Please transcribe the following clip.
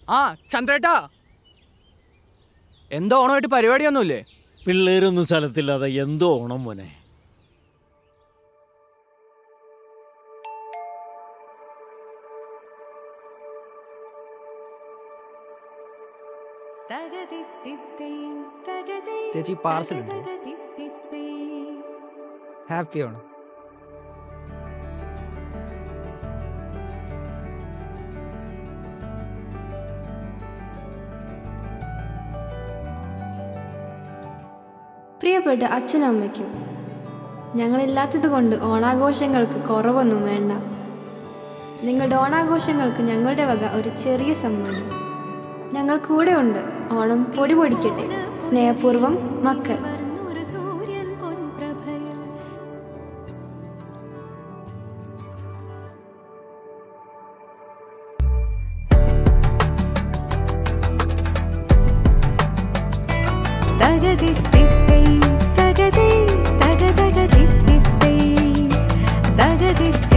ആ ചന്ദ്രേട്ടാ എന്തോ ഓണമായിട്ട് പരിപാടിയൊന്നുമില്ലേ പിള്ളേരൊന്നും സ്ഥലത്തില്ലാതെ എന്തോ ഓണം മോനെ ചേച്ചി പാർസൽ ഉണ്ടോ ഹാപ്പി ആണ് പ്രിയപ്പെട്ട അച്ഛനും അമ്മയ്ക്കും ഞങ്ങളില്ലാത്തത് കൊണ്ട് ഓണാഘോഷങ്ങൾക്ക് കുറവൊന്നും വേണ്ട നിങ്ങളുടെ ഓണാഘോഷങ്ങൾക്ക് ഞങ്ങളുടെ വക ഒരു ചെറിയ സമ്മാനം ഞങ്ങൾ കൂടെ ഉണ്ട് ഓണം പൊടി പൊടിക്കട്ടെ സ്നേഹപൂർവ്വം മക്കൾ തകതിത്തിത്തൈ തകതൈ തകതകതിത്തിത്തൈ തകതിത്തി